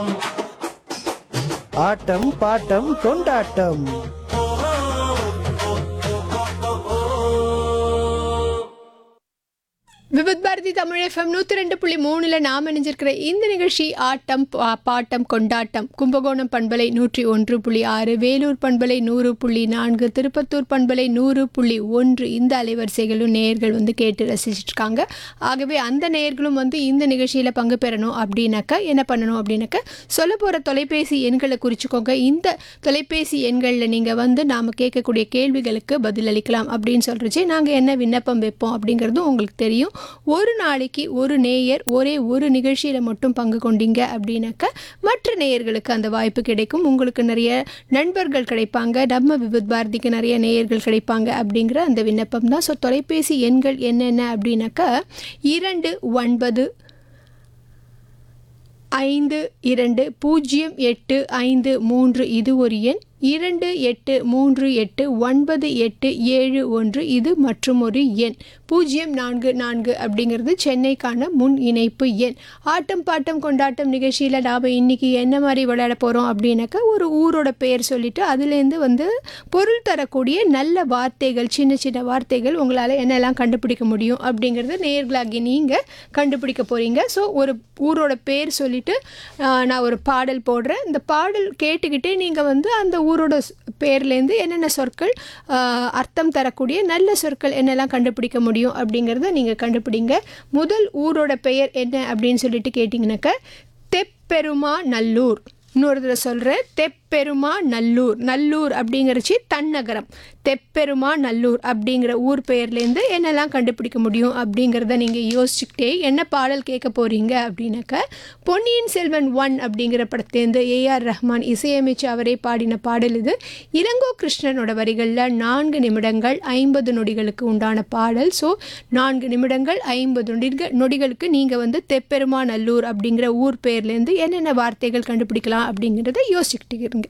ஆட்டம் bottom கொண்டாட்டம் Vividh Bharathi Tamil FM நூற்றி ரெண்டு புள்ளி மூணில் நாம் இணைஞ்சிருக்கிற இந்த நிகழ்ச்சி ஆட்டம் பா- பாட்டம் கொண்டாட்டம் கும்பகோணம் பண்பலை நூற்றி ஒன்று புள்ளி ஆறு வேலூர் பண்பலை நூறு புள்ளி நான்கு திருப்பத்தூர் பண்பலை நூறு புள்ளி ஒன்று இந்த அலைவரிசைகளும் நேயர்கள் வந்து கேட்டு ரசிச்சிட்டு இருக்காங்க ஆகவே அந்த நேயர்களும் வந்து இந்த நிகழ்ச்சியில் பங்கு பெறணும் அப்படின்னாக்கா என்ன பண்ணணும் அப்படின்னாக்கா சொல்ல போகிற தொலைபேசி எண்களை குறிச்சிக்கோங்க இந்த தொலைபேசி எண்களில் நீங்கள் வந்து நாம் கேட்கக்கூடிய கேள்விகளுக்கு பதிலளிக்கலாம் அப்படின்னு சொல்கிறச்சு நாங்கள் என்ன விண்ணப்பம் வைப்போம் அப்படிங்கிறதும் உங்களுக்கு தெரியும் ஒரு நாளைக்கு ஒரு நேயர் ஒரே ஒரு நிகழ்ச்சியில் மட்டும் பங்கு கொண்டீங்க அப்படின்னாக்கா மற்ற நேயர்களுக்கு அந்த வாய்ப்பு கிடைக்கும் உங்களுக்கு நிறைய நண்பர்கள் கிடைப்பாங்க நம்ம விபத் பாரதிக்கு நிறைய நேயர்கள் கிடைப்பாங்க அப்படிங்கிற அந்த விண்ணப்பம் தான் ஸோ தொலைபேசி எண்கள் என்னென்ன அப்படின்னாக்கா இரண்டு ஒன்பது ஐந்து இரண்டு பூஜ்ஜியம் எட்டு ஐந்து மூன்று இது ஒரு எண் இரண்டு எட்டு மூன்று எட்டு ஒன்பது எட்டு ஏழு ஒன்று இது மற்றும் ஒரு எண் பூஜ்ஜியம் நான்கு நான்கு அப்படிங்கிறது சென்னைக்கான முன் இணைப்பு எண் ஆட்டம் பாட்டம் கொண்டாட்டம் நிகழ்ச்சியில் நாம் இன்னைக்கு என்ன மாதிரி விளையாட போகிறோம் அப்படின்னாக்கா ஒரு ஊரோட பெயர் சொல்லிட்டு அதுலேருந்து வந்து பொருள் தரக்கூடிய நல்ல வார்த்தைகள் சின்ன சின்ன வார்த்தைகள் உங்களால் என்னெல்லாம் கண்டுபிடிக்க முடியும் அப்படிங்கிறத நேர்களாகி நீங்கள் கண்டுபிடிக்க போகிறீங்க ஸோ ஒரு ஊரோட பேர் சொல்லிட்டு ஆஹ், நான் ஒரு பாடல் போடுறேன் இந்த பாடல் கேட்டுக்கிட்டே நீங்கள் வந்து அந்த ஊரோட ஸ்- பேர்லேருந்து என்னென்ன சொற்கள் ஆஹ், அர்த்தம் தரக்கூடிய நல்ல சொற்கள் என்னெல்லாம் கண்டுபிடிக்க முடியும் அப்படிங்கிறத நீங்கள் கண்டுபிடிங்க முதல் ஊரோட பெயர் என்ன அப்படின்னு சொல்லிட்டு கேட்டிங்கனாக்கா தெப்பெருமா நல்லூர் இன்னொரு தடவை சொல்கிறேன் தெப்பெருமா நல்லூர் நல்லூர் அப்படிங்கிறச்சி தன்னகரம் தெப்பெருமா நல்லூர் அப்படிங்கிற ஊர் பெயர்லேருந்து என்னெல்லாம் கண்டுபிடிக்க முடியும் அப்படிங்கிறத நீங்கள் யோசிச்சுக்கிட்டே என்ன பாடல் கேட்க போகிறீங்க அப்படின்னாக்க பொன்னியின் செல்வன் ஒன் அப்படிங்கிற படத்துலேருந்து ஏஆர் ரஹ்மான் இசையமைச்சு அவரே பாடின பாடல் இது இளங்கோ கிருஷ்ணனோட வரிகளில் நான்கு நிமிடங்கள் ஐம்பது நொடிகளுக்கு உண்டான பாடல் ஸோ நான்கு நிமிடங்கள் ஐம்பது நொடிகள் நொடிகளுக்கு நீங்கள் வந்து தெப்பெருமா நல்லூர் அப்படிங்கிற ஊர் பேர்லேருந்து என்னென்ன வார்த்தைகள் கண்டுபிடிக்கலாம் அப்படிங்கிறத யோசிச்சுக்கிட்டு இருங்க